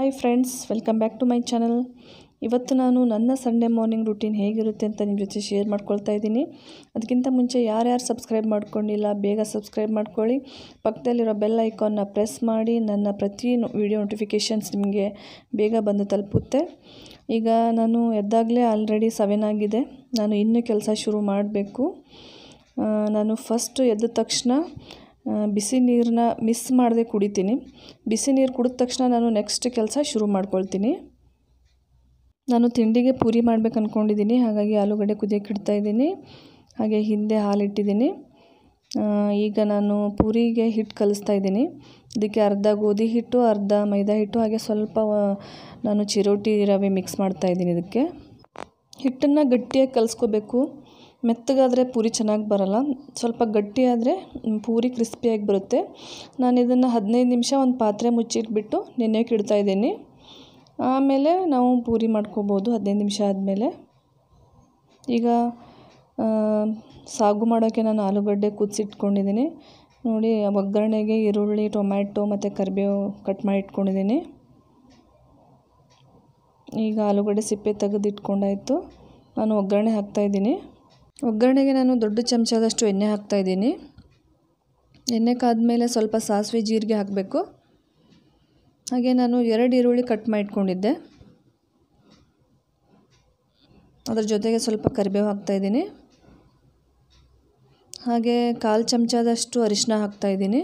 hi friends welcome back to my channel ಇವತ್ತು ನಾನು ನನ್ನ ಸಂಡೇ ಮಾರ್ನಿಂಗ್ ರೂಟೀನ್ ಹೇಗಿರುತ್ತೆ ಅಂತ ನಿಮ್ಮ ಜೊತೆ ಶೇರ್ ಮಾಡ್ಕೊಳ್ತಾ ಇದ್ದೀನಿ ಅದಕ್ಕಿಂತ ಮುಂಚೆ ಯಾರ್ಯಾರು ಸಬ್ಸ್ಕ್ರೈಬ್ ಮಾಡ್ಕೊಂಡಿಲ್ಲ ಬೇಗ ಸಬ್ಸ್ಕ್ರೈಬ್ ಮಾಡ್ಕೊಳ್ಳಿ ಪಕ್ಕದಲ್ಲಿರೋ ಬೆಲ್ ಐಕಾನ್ನ ಪ್ರೆಸ್ ಮಾಡಿ ನನ್ನ ಪ್ರತಿ ವಿಡಿಯೋ ನೋಟಿಫಿಕೇಷನ್ಸ್ ನಿಮಗೆ ಬೇಗ ಬಂದು ತಲುಪುತ್ತೆ ಈಗ ನಾನು ಎದ್ದಾಗಲೇ ಆಲ್ರೆಡಿ ಸೆವೆನ್ ಆಗಿದೆ ನಾನು ಇನ್ನೂ ಕೆಲಸ ಶುರು ಮಾಡಬೇಕು ನಾನು ಫಸ್ಟು ಎದ್ದ ತಕ್ಷಣ ಆ, ಬಿಸಿ ನೀರನ್ನ ಮಿಸ್ ಮಾಡದೆ ಕುಡಿತೀನಿ ಬಿಸಿ ನೀರು ಕುಡಿದ ತಕ್ಷಣ ನಾನು ನೆಕ್ಸ್ಟ್ ಕೆಲಸ ಶುರು ಮಾಡ್ಕೊಳ್ತೀನಿ ನಾನು ತಿಂಡಿಗೆ ಪೂರಿ ಮಾಡ್ಬೇಕು ಅಂದ್ಕೊಂಡಿದ್ದೀನಿ ಹಾಗಾಗಿ ಆಲೂಗಡ್ಡೆ ಕುದಿಯೋಕೆ ಇಡ್ತಾ ಇದ್ದೀನಿ ಹಾಗೆ ಹಿಂದೆ ಹಾಲಿಟ್ಟಿದ್ದೀನಿ ಆ, ಈಗ ನಾನು ಪೂರಿಗೆ ಹಿಟ್ಟು ಕಲಿಸ್ತಾ ಇದ್ದೀನಿ ಇದಕ್ಕೆ ಅರ್ಧ ಗೋಧಿ ಹಿಟ್ಟು ಅರ್ಧ ಮೈದಾ ಹಿಟ್ಟು ಹಾಗೆ ಸ್ವಲ್ಪ ಆ, ನಾನು ಚಿರೋಟಿ ರವೆ ಮಿಕ್ಸ್ ಮಾಡ್ತಾ ಇದ್ದೀನಿ ಇದಕ್ಕೆ ಹಿಟ್ಟನ್ನು ಗಟ್ಟಿಯಾಗಿ ಕಲಿಸ್ಕೋಬೇಕು ಮೆತ್ತಗಾದರೆ ಪೂರಿ ಚೆನ್ನಾಗಿ ಬರಲ್ಲ ಸ್ವಲ್ಪ ಗಟ್ಟಿಯಾದರೆ ಪೂರಿ ಕ್ರಿಸ್ಪಿಯಾಗಿ ಬರುತ್ತೆ ನಾನು ಇದನ್ನು ಹದಿನೈದು ನಿಮಿಷ ಒಂದು ಪಾತ್ರೆ ಮುಚ್ಚಿಟ್ಬಿಟ್ಟು ನೆನೆಯೋಕೆ ಇಡ್ತಾ ಇದ್ದೀನಿ ಆಮೇಲೆ ನಾವು ಪೂರಿ ಮಾಡ್ಕೋಬೋದು ಹದಿನೈದು ನಿಮಿಷ ಆದಮೇಲೆ ಈಗ ಆ, ಸಾಗು ಮಾಡೋಕ್ಕೆ ನಾನು ಆಲೂಗಡ್ಡೆ ಕುದಿಸಿಟ್ಕೊಂಡಿದ್ದೀನಿ ನೋಡಿ ಒಗ್ಗರಣೆಗೆ ಈರುಳ್ಳಿ ಟೊಮ್ಯಾಟೊ ಮತ್ತು ಕರಿಬೇವು ಕಟ್ ಮಾಡಿ ಇಟ್ಕೊಂಡಿದ್ದೀನಿ ಈಗ ಆಲೂಗಡ್ಡೆ ಸಿಪ್ಪೆ ತೆಗೆದು ಇಟ್ಕೊಂಡಾಯಿತು ನಾನು ಒಗ್ಗರಣೆ ಹಾಕ್ತಾಯಿದ್ದೀನಿ ಒಗ್ಗರಣೆಗೆ ನಾನು ದೊಡ್ಡ ಚಮಚದಷ್ಟು ಎಣ್ಣೆ ಹಾಕ್ತಾಯಿದ್ದೀನಿ ಎಣ್ಣೆ ಕಾದ್ಮೇಲೆ ಸ್ವಲ್ಪ ಸಾಸಿವೆ ಜೀರಿಗೆ ಹಾಕಬೇಕು ಹಾಗೆ ನಾನು ಎರಡು ಈರುಳ್ಳಿ ಕಟ್ ಮಾಡಿ ಇಟ್ಕೊಂಡಿದ್ದೆ ಅದ್ರ ಜೊತೆಗೆ ಸ್ವಲ್ಪ ಕರಿಬೇವು ಹಾಕ್ತಾಯಿದ್ದೀನಿ ಹಾಗೆ ಕಾಲು ಚಮಚದಷ್ಟು ಅರಿಶಿನ ಹಾಕ್ತಾಯಿದ್ದೀನಿ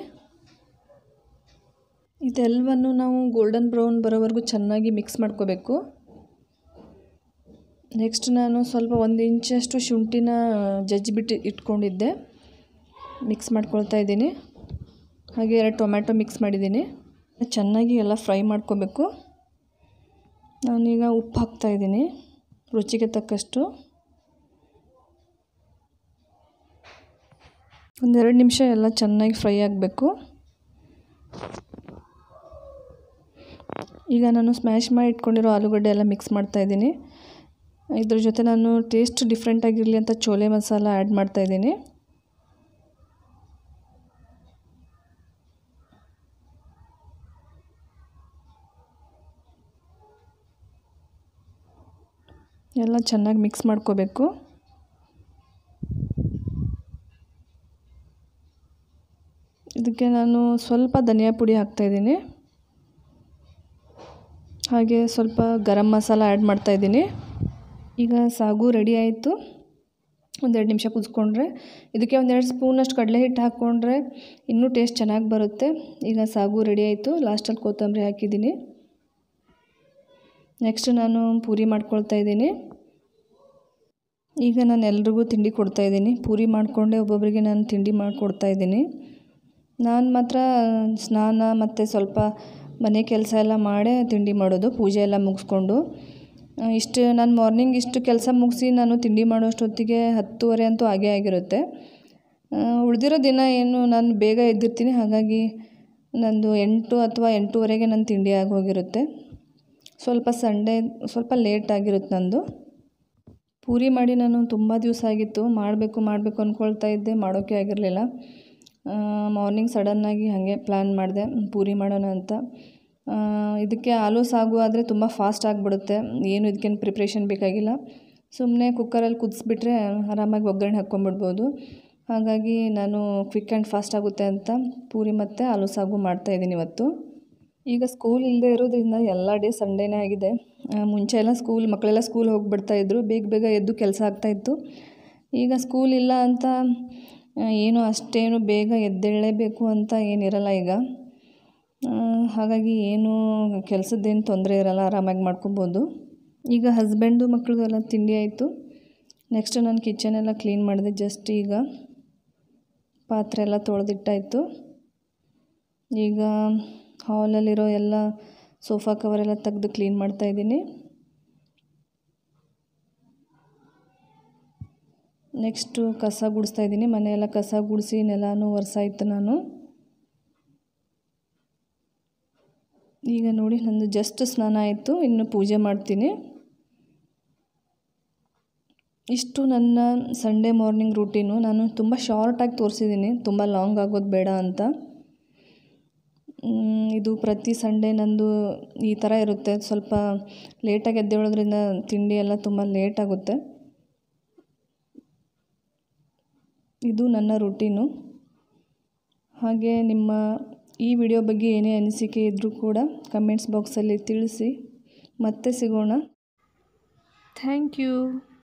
ಇದೆಲ್ಲವನ್ನು ನಾವು ಗೋಲ್ಡನ್ ಬ್ರೌನ್ ಬರೋವರೆಗೂ ಚೆನ್ನಾಗಿ ಮಿಕ್ಸ್ ಮಾಡ್ಕೋಬೇಕು ನೆಕ್ಸ್ಟ್ ನಾನು ಸ್ವಲ್ಪ ಒಂದು ಇಂಚಷ್ಟು ಶುಂಠಿನ ಜಜ್ಜಿಬಿಟ್ಟು ಇಟ್ಕೊಂಡಿದ್ದೆ ಮಿಕ್ಸ್ ಮಾಡ್ಕೊಳ್ತಾ ಇದ್ದೀನಿ ಹಾಗೆ ಎರಡು ಟೊಮ್ಯಾಟೊ ಮಿಕ್ಸ್ ಮಾಡಿದ್ದೀನಿ ಚೆನ್ನಾಗಿ ಎಲ್ಲ ಫ್ರೈ ಮಾಡ್ಕೋಬೇಕು ನಾನೀಗ ಉಪ್ಪು ಹಾಕ್ತಾಯಿದ್ದೀನಿ ರುಚಿಗೆ ತಕ್ಕಷ್ಟು ಒಂದೆರಡು ನಿಮಿಷ ಎಲ್ಲ ಚೆನ್ನಾಗಿ ಫ್ರೈ ಆಗಬೇಕು ಈಗ ನಾನು ಸ್ಮ್ಯಾಶ್ ಮಾಡಿ ಇಟ್ಕೊಂಡಿರೋ ಆಲೂಗಡ್ಡೆ ಎಲ್ಲ ಮಿಕ್ಸ್ ಮಾಡ್ತಾಯಿದ್ದೀನಿ ಇದ್ರ ಜೊತೆ ನಾನು ಟೇಸ್ಟ್ ಡಿಫ್ರೆಂಟ್ ಆಗಿರಲಿ ಅಂತ ಚೋಲೆ ಮಸಾಲ ಆ್ಯಡ್ ಮಾಡ್ತಾಯಿದ್ದೀನಿ ಎಲ್ಲ ಚೆನ್ನಾಗಿ ಮಿಕ್ಸ್ ಮಾಡ್ಕೋಬೇಕು ಇದಕ್ಕೆ ನಾನು ಸ್ವಲ್ಪ ಧನಿಯಾ ಪುಡಿ ಹಾಕ್ತಾಯಿದ್ದೀನಿ ಹಾಗೆ ಸ್ವಲ್ಪ ಗರಂ ಮಸಾಲ ಆ್ಯಡ್ ಮಾಡ್ತಾಯಿದ್ದೀನಿ ಈಗ ಸಾಗು ರೆಡಿ ಆಯಿತು ಒಂದೆರಡು ನಿಮಿಷ ಕುದಿಸ್ಕೊಂಡ್ರೆ ಇದಕ್ಕೆ ಒಂದೆರಡು ಸ್ಪೂನಷ್ಟು ಕಡಲೆ ಹಿಟ್ಟು ಹಾಕ್ಕೊಂಡ್ರೆ ಇನ್ನೂ ಟೇಸ್ಟ್ ಚೆನ್ನಾಗಿ ಬರುತ್ತೆ ಈಗ ಸಾಗು ರೆಡಿ ಆಯಿತು ಲಾಸ್ಟಲ್ಲಿ ಕೊತ್ತಂಬರಿ ಹಾಕಿದ್ದೀನಿ ನೆಕ್ಸ್ಟ್ ನಾನು ಪೂರಿ ಮಾಡ್ಕೊಳ್ತಾ ಇದ್ದೀನಿ ಈಗ ನಾನು ಎಲ್ರಿಗೂ ತಿಂಡಿ ಕೊಡ್ತಾಯಿದ್ದೀನಿ ಪೂರಿ ಮಾಡಿಕೊಂಡೆ ಒಬ್ಬೊಬ್ಬರಿಗೆ ನಾನು ತಿಂಡಿ ಮಾಡಿಕೊಡ್ತಾ ಇದ್ದೀನಿ ನಾನು ಮಾತ್ರ ಸ್ನಾನ ಮತ್ತು ಸ್ವಲ್ಪ ಮನೆ ಕೆಲಸ ಎಲ್ಲ ಮಾಡೇ ತಿಂಡಿ ಮಾಡೋದು ಪೂಜೆ ಎಲ್ಲ ಮುಗಿಸ್ಕೊಂಡು ಇಷ್ಟು ನಾನು ಮಾರ್ನಿಂಗ್ ಇಷ್ಟು ಕೆಲಸ ಮುಗಿಸಿ ನಾನು ತಿಂಡಿ ಮಾಡೋಷ್ಟೊತ್ತಿಗೆ ಹತ್ತುವರೆ ಅಂತೂ ಆಗೇ ಆಗಿರುತ್ತೆ ಉಳಿದಿರೋ ದಿನ ಏನು ನಾನು ಬೇಗ ಎದ್ದಿರ್ತೀನಿ ಹಾಗಾಗಿ ನಂದು ಎಂಟು ಅಥವಾ ಎಂಟೂವರೆಗೆ ನನ್ನ ತಿಂಡಿ ಆಗೋಗಿರುತ್ತೆ ಸ್ವಲ್ಪ ಸಂಡೇ ಸ್ವಲ್ಪ ಲೇಟ್ ಆಗಿರುತ್ತೆ ನಂದು ಪೂರಿ ಮಾಡಿ ನಾನು ತುಂಬ ದಿವಸ ಆಗಿತ್ತು ಮಾಡಬೇಕು ಮಾಡಬೇಕು ಅಂದ್ಕೊಳ್ತಾ ಇದ್ದೆ ಮಾಡೋಕ್ಕೆ ಆಗಿರಲಿಲ್ಲ ಮಾರ್ನಿಂಗ್ ಸಡನ್ನಾಗಿ ಹಾಗೆ ಪ್ಲ್ಯಾನ್ ಮಾಡಿದೆ ಪೂರಿ ಮಾಡೋಣ ಅಂತ ಆ, ಇದಕ್ಕೆ ಆಲೂ ಸಾಗು ಆದರೆ ತುಂಬ ಫಾಸ್ಟ್ ಆಗಿಬಿಡುತ್ತೆ ಏನು ಇದಕ್ಕೇನು ಪ್ರಿಪ್ರೇಷನ್ ಬೇಕಾಗಿಲ್ಲ ಸುಮ್ಮನೆ ಕುಕ್ಕರಲ್ಲಿ ಕುದಿಸ್ಬಿಟ್ರೆ ಆರಾಮಾಗಿ ಒಗ್ಗರಣೆ ಹಾಕ್ಕೊಂಬಿಡ್ಬೋದು ಹಾಗಾಗಿ ನಾನು ಕ್ವಿಕ್ ಆ್ಯಂಡ್ ಫಾಸ್ಟ್ ಆಗುತ್ತೆ ಅಂತ ಪೂರಿ ಮತ್ತು ಆಲೂ ಸಾಗು ಮಾಡ್ತಾಯಿದ್ದೀನಿ ಇವತ್ತು ಈಗ ಸ್ಕೂಲ್ ಇಲ್ಲದೆ ಇರೋದ್ರಿಂದ ಎಲ್ಲ ಡೇ ಸಂಡೇನೇ ಆಗಿದೆ ಆ, ಮುಂಚೆ ಎಲ್ಲ ಸ್ಕೂಲ್ ಮಕ್ಕಳೆಲ್ಲ ಸ್ಕೂಲ್ ಹೋಗಿಬಿಡ್ತಾಯಿದ್ರು ಬೇಗ ಬೇಗ ಎದ್ದು ಕೆಲಸ ಆಗ್ತಾಯಿತ್ತು ಈಗ ಸ್ಕೂಲ್ ಇಲ್ಲ ಅಂತ ಆ, ಏನು ಅಷ್ಟೇನು ಬೇಗ ಎದ್ದೇಳಲೇಬೇಕು ಅಂತ ಏನಿರಲ್ಲ ಈಗ ಆ, ಹಾಗಾಗಿ ಏನು ಕೆಲಸದ್ದೇನು ತೊಂದರೆ ಇರಲ್ಲ ಆರಾಮಾಗಿ ಮಾಡ್ಕೊಬೋದು ಈಗ ಹಸ್ಬೆಂಡು ಮಕ್ಕಳದು ಎಲ್ಲ ತಿಂಡಿ ಆಯಿತು ನೆಕ್ಸ್ಟ್ ನಾನು ಕಿಚನ್ ಎಲ್ಲ ಕ್ಲೀನ್ ಮಾಡಿದೆ ಜಸ್ಟ್ ಈಗ ಪಾತ್ರೆ ಎಲ್ಲ ತೊಳೆದಿಟ್ಟಾಯಿತು ಈಗ ಹಾಲಲ್ಲಿರೋ ಎಲ್ಲ ಸೋಫಾ ಕವರೆಲ್ಲ ತೆಗೆದು ಕ್ಲೀನ್ ಮಾಡ್ತಾಯಿದ್ದೀನಿ ನೆಕ್ಸ್ಟು ಕಸ ಗುಡಿಸ್ತಾ ಇದ್ದೀನಿ ಮನೆಯೆಲ್ಲ ಕಸ ಗುಡಿಸಿ ನೆಲನೂ ಒರೆಸಾಯ್ತು ನಾನು ಈಗ ನೋಡಿ ನಂದು ಜಸ್ಟ್ ಸ್ನಾನ ಆಯಿತು ಇನ್ನು ಪೂಜೆ ಮಾಡ್ತೀನಿ ಇಷ್ಟು ನನ್ನ ಸಂಡೇ ಮಾರ್ನಿಂಗ್ ರೂಟೀನು ನಾನು ತುಂಬ ಶಾರ್ಟಾಗಿ ತೋರಿಸಿದ್ದೀನಿ ತುಂಬ ಲಾಂಗ್ ಆಗೋದು ಬೇಡ ಅಂತ ಇದು ಪ್ರತಿ ಸಂಡೇ ನಂದು ಈ ಥರ ಇರುತ್ತೆ ಸ್ವಲ್ಪ ಲೇಟಾಗಿ ಎದ್ದೇಳೋದ್ರಿಂದ ತಿಂಡಿ ಎಲ್ಲ ತುಂಬ ಲೇಟ್ ಆಗುತ್ತೆ ಇದು ನನ್ನ ರುಟೀನು ಹಾಗೆ ನಿಮ್ಮ ಈ ವಿಡಿಯೋ ಬಗ್ಗೆ ಏನೇ ಅನಿಸಿಕೆ ಇದ್ದರೂ ಕೂಡ ಕಮೆಂಟ್ಸ್ ಬಾಕ್ಸಲ್ಲಿ ತಿಳಿಸಿ ಮತ್ತೆ ಸಿಗೋಣ ಥ್ಯಾಂಕ್ ಯು